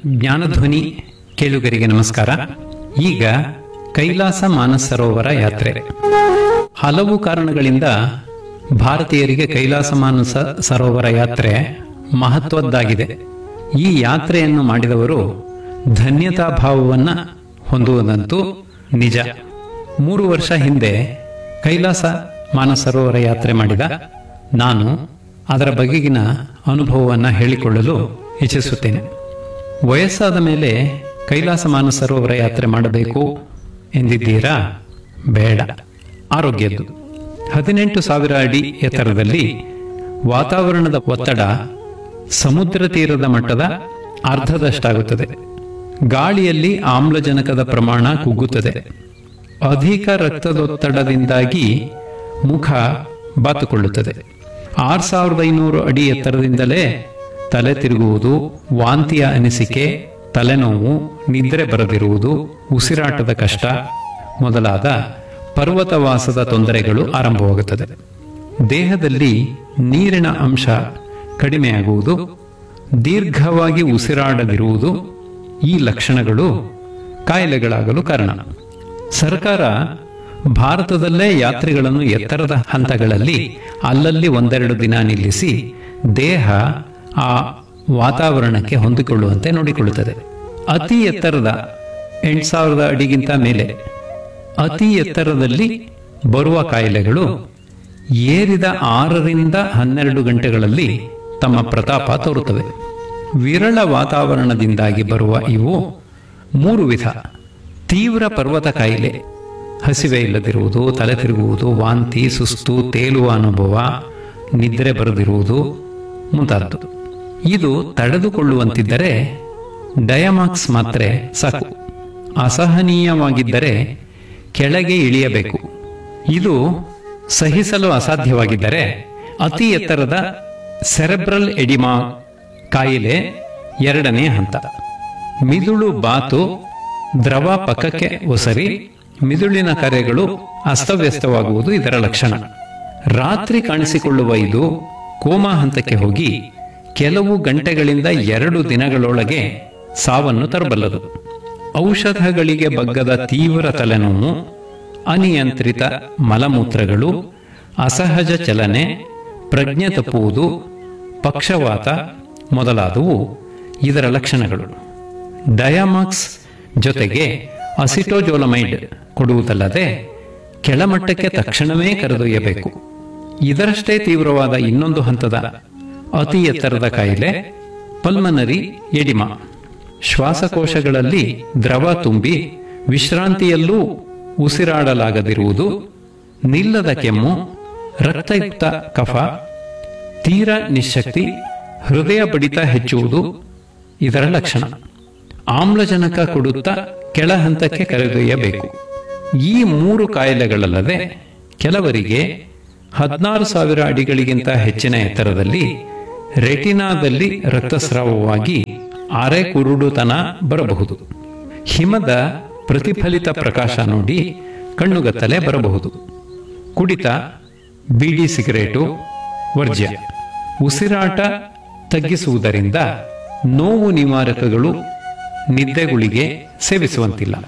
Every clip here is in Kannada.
ಜ್ಞಾನಧ್ವನಿ ಕೇಳುಗರಿಗೆ ನಮಸ್ಕಾರ ಈಗ ಕೈಲಾಸ ಮಾನಸ ಸರೋವರ ಯಾತ್ರೆ ಹಲವು ಕಾರಣಗಳಿಂದ ಭಾರತೀಯರಿಗೆ ಕೈಲಾಸ ಮಾನಸ ಸರೋವರ ಯಾತ್ರೆ ಮಹತ್ವದ್ದಾಗಿದೆ ಈ ಯಾತ್ರೆಯನ್ನು ಮಾಡಿದವರು ಧನ್ಯತಾ ಭಾವವನ್ನ ಹೊಂದುವುದಂತೂ ನಿಜ ಮೂರು ವರ್ಷ ಹಿಂದೆ ಕೈಲಾಸ ಮಾನಸ ಸರೋವರ ಯಾತ್ರೆ ಮಾಡಿದ ನಾನು ಅದರ ಬಗೆಗಿನ ಅನುಭವವನ್ನು ಹೇಳಿಕೊಳ್ಳಲು ಇಚ್ಛಿಸುತ್ತೇನೆ ವಯಸ್ಸಾದ ಮೇಲೆ ಕೈಲಾಸ ಮಾನಸ ಸರೋವರ ಯಾತ್ರೆ ಮಾಡಬೇಕು ಎಂದಿದ್ದೀರಾ ಬೇಡ ಆರೋಗ್ಯದ್ದು ಹದಿನೆಂಟು ಸಾವಿರ ಅಡಿ ಎತ್ತರದಲ್ಲಿ ವಾತಾವರಣದ ಒತ್ತಡ ಸಮುದ್ರ ತೀರದ ಮಟ್ಟದ ಅರ್ಧದಷ್ಟಾಗುತ್ತದೆ ಗಾಳಿಯಲ್ಲಿ ಆಮ್ಲಜನಕದ ಪ್ರಮಾಣ ಕುಗ್ಗುತ್ತದೆ ಅಧಿಕ ರಕ್ತದೊತ್ತಡದಿಂದಾಗಿ ಮುಖ ಬಾತುಕೊಳ್ಳುತ್ತದೆ ಆರು ಸಾವಿರದ ಐನೂರು ಅಡಿ ಎತ್ತರದಿಂದಲೇ ತಲೆ ತಿರುಗುವುದು ವಾಂತಿಯ ಅನಿಸಿಕೆ ತಲೆನೋವು ನಿದ್ರೆ ಬರದಿರುವುದು ಉಸಿರಾಟದ ಕಷ್ಟ ಮೊದಲಾದ ಪರ್ವತವಾಸದ ತೊಂದರೆಗಳು ಆರಂಭವಾಗುತ್ತದೆ ದೇಹದಲ್ಲಿ ನೀರಿನ ಅಂಶ ಕಡಿಮೆಯಾಗುವುದು ದೀರ್ಘವಾಗಿ ಉಸಿರಾಡದಿರುವುದು ಈ ಲಕ್ಷಣಗಳು ಕಾಯಿಲೆಗಳಾಗಲು ಕಾರಣ ಸರ್ಕಾರ ಭಾರತದಲ್ಲೇ ಯಾತ್ರಿಗಳನ್ನು ಎತ್ತರದ ಹಂತಗಳಲ್ಲಿ ಅಲ್ಲಲ್ಲಿ ಒಂದೆರಡು ದಿನ ನಿಲ್ಲಿಸಿ ದೇಹ ಆ ವಾತಾವರಣಕ್ಕೆ ಹೊಂದಿಕೊಳ್ಳುವಂತೆ ನೋಡಿಕೊಳ್ಳುತ್ತದೆ ಅತಿ ಎತ್ತರದ ಎಂಟು ಸಾವಿರದ ಅಡಿಗಿಂತ ಮೇಲೆ ಅತಿ ಎತ್ತರದಲ್ಲಿ ಬರುವ ಕಾಯಿಲೆಗಳು ಏರಿದ ಆರರಿಂದ ಹನ್ನೆರಡು ಗಂಟೆಗಳಲ್ಲಿ ತಮ್ಮ ಪ್ರತಾಪ ತೋರುತ್ತವೆ ವಿರಳ ವಾತಾವರಣದಿಂದಾಗಿ ಬರುವ ಇವು ಮೂರು ವಿಧ ತೀವ್ರ ಪರ್ವತ ಕಾಯಿಲೆ ಹಸಿವೆ ಇಲ್ಲದಿರುವುದು ತಲೆ ತಿರುಗುವುದು ವಾಂತಿ ಸುಸ್ತು ತೇಲುವ ಅನುಭವ ನಿದ್ರೆ ಬರದಿರುವುದು ಮುಂತಾದದ್ದು ಇದು ತಡೆದುಕೊಳ್ಳುವಂತಿದ್ದರೆ ಡಯಮಾಕ್ಸ್ ಮಾತ್ರೆ ಸಾಕು ಅಸಹನೀಯವಾಗಿದ್ದರೆ ಕೆಳಗೆ ಇಳಿಯಬೇಕು ಇದು ಸಹಿಸಲು ಅಸಾಧ್ಯವಾಗಿದ್ದರೆ ಅತಿ ಎತ್ತರದ ಸೆರೆಬ್ರಲ್ ಎಡಿಮಾ ಕಾಯಿಲೆ ಎರಡನೇ ಹಂತ ಮಿದುಳು ಬಾತು ದ್ರವ ಪಕ್ಕಕ್ಕೆ ಒಸರಿ ಮಿದುಳಿನ ಕರೆಗಳು ಅಸ್ತವ್ಯಸ್ತವಾಗುವುದು ಇದರ ಲಕ್ಷಣ ರಾತ್ರಿ ಕಾಣಿಸಿಕೊಳ್ಳುವ ಇದು ಕೋಮಾ ಹಂತಕ್ಕೆ ಹೋಗಿ ಕೆಲವು ಗಂಟೆಗಳಿಂದ ಎರಡು ದಿನಗಳೊಳಗೆ ಸಾವನ್ನು ತರಬಲ್ಲದು ಔಷಧಗಳಿಗೆ ಬಗ್ಗದ ತೀವ್ರ ತಲೆನೋವು ಅನಿಯಂತ್ರಿತ ಮಲಮೂತ್ರಗಳು ಅಸಹಜ ಚಲನೆ ಪ್ರಜ್ಞೆ ತಪ್ಪುವುದು ಪಕ್ಷವಾತ ಮೊದಲಾದವು ಇದರ ಲಕ್ಷಣಗಳು ಡಯಾಮಾಕ್ಸ್ ಜೊತೆಗೆ ಅಸಿಟೋಜೋಲಮೈಡ್ ಕೊಡುವುದಲ್ಲದೆ ಕೆಳಮಟ್ಟಕ್ಕೆ ತಕ್ಷಣವೇ ಕರೆದೊಯ್ಯಬೇಕು ಇದರಷ್ಟೇ ತೀವ್ರವಾದ ಇನ್ನೊಂದು ಹಂತದ ಅತಿ ಎತ್ತರದ ಕಾಯಿಲೆ ಪಲ್ಮನರಿ ಎಡಿಮಾ ಶ್ವಾಸಕೋಶಗಳಲ್ಲಿ ದ್ರವ ತುಂಬಿ ವಿಶ್ರಾಂತಿಯಲ್ಲೂ ಉಸಿರಾಡಲಾಗದಿರುವುದು ನಿಲ್ಲದ ಕೆಮ್ಮು ರಕ್ತಯುಕ್ತ ಕಫ ತೀರ ನಿಶಕ್ತಿ ಹೃದಯ ಬಡಿತ ಹೆಚ್ಚುವುದು ಇದರ ಲಕ್ಷಣ ಆಮ್ಲಜನಕ ಕೊಡುತ್ತಾ ಕೆಳ ಹಂತಕ್ಕೆ ಕರೆದೊಯ್ಯಬೇಕು ಈ ಮೂರು ಕಾಯಿಲೆಗಳಲ್ಲದೆ ಕೆಲವರಿಗೆ ಹದಿನಾರು ಸಾವಿರ ಅಡಿಗಳಿಗಿಂತ ಹೆಚ್ಚಿನ ಎತ್ತರದಲ್ಲಿ ರೆಟಿನಾದಲ್ಲಿ ರಕ್ತಸ್ರಾವವಾಗಿ ಅರೆ ಕುರುಡುತನ ಬರಬಹುದು ಹಿಮದ ಪ್ರತಿಫಲಿತ ಪ್ರಕಾಶ ನೋಡಿ ಕಣ್ಣುಗತ್ತಲೆ ಬರಬಹುದು ಕುಡಿತ ಬೀಡಿ ಸಿಗರೇಟು ವರ್ಜ್ಯ ಉಸಿರಾಟ ತಗ್ಗಿಸುವುದರಿಂದ ನೋವು ನಿವಾರಕಗಳು ನಿದ್ದೆಗುಳಿಗೆ ಸೇವಿಸುವಂತಿಲ್ಲ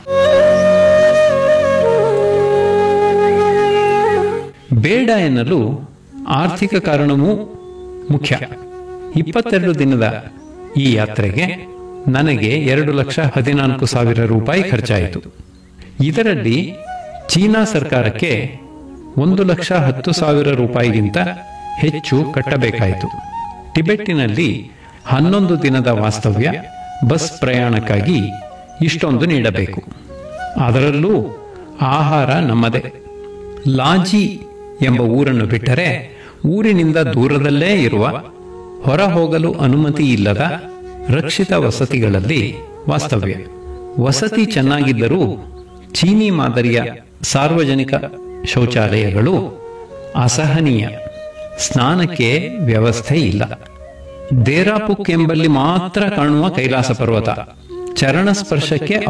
ಬೇಡ ಎನ್ನಲು ಆರ್ಥಿಕ ಕಾರಣವೂ ಮುಖ್ಯ ಇಪ್ಪತ್ತೆರಡು ದಿನದ ಈ ಯಾತ್ರೆಗೆ ನನಗೆ ಎರಡು ಲಕ್ಷ ಹದಿನಾಲ್ಕು ಸಾವಿರ ರೂಪಾಯಿ ಖರ್ಚಾಯಿತು ಇದರಲ್ಲಿ ಚೀನಾ ಸರ್ಕಾರಕ್ಕೆ ಒಂದು ಲಕ್ಷ ಹತ್ತು ಸಾವಿರ ರೂಪಾಯಿಗಿಂತ ಹೆಚ್ಚು ಕಟ್ಟಬೇಕಾಯಿತು ಟಿಬೆಟ್ಟಿನಲ್ಲಿ ಹನ್ನೊಂದು ದಿನದ ವಾಸ್ತವ್ಯ ಬಸ್ ಪ್ರಯಾಣಕ್ಕಾಗಿ ಇಷ್ಟೊಂದು ನೀಡಬೇಕು ಅದರಲ್ಲೂ ಆಹಾರ ನಮ್ಮದೇ ಲಾಜಿ ಎಂಬ ಊರನ್ನು ಬಿಟ್ಟರೆ ಊರಿನಿಂದ ದೂರದಲ್ಲೇ ಇರುವ ಹೊರ ಹೋಗಲು ಅನುಮತಿ ಇಲ್ಲದ ರಕ್ಷಿತ ವಸತಿಗಳಲ್ಲಿ ವಾಸ್ತವ್ಯ ವಸತಿ ಚೆನ್ನಾಗಿದ್ದರೂ ಚೀನಿ ಮಾದರಿಯ ಸಾರ್ವಜನಿಕ ಶೌಚಾಲಯಗಳು ಅಸಹನೀಯ ಸ್ನಾನಕ್ಕೆ ವ್ಯವಸ್ಥೆ ಇಲ್ಲ ದೇರಾಪುಕ್ ಎಂಬಲ್ಲಿ ಮಾತ್ರ ಕಾಣುವ ಕೈಲಾಸ ಪರ್ವತ ಚರಣ ಸ್ಪರ್ಶಕ್ಕೆ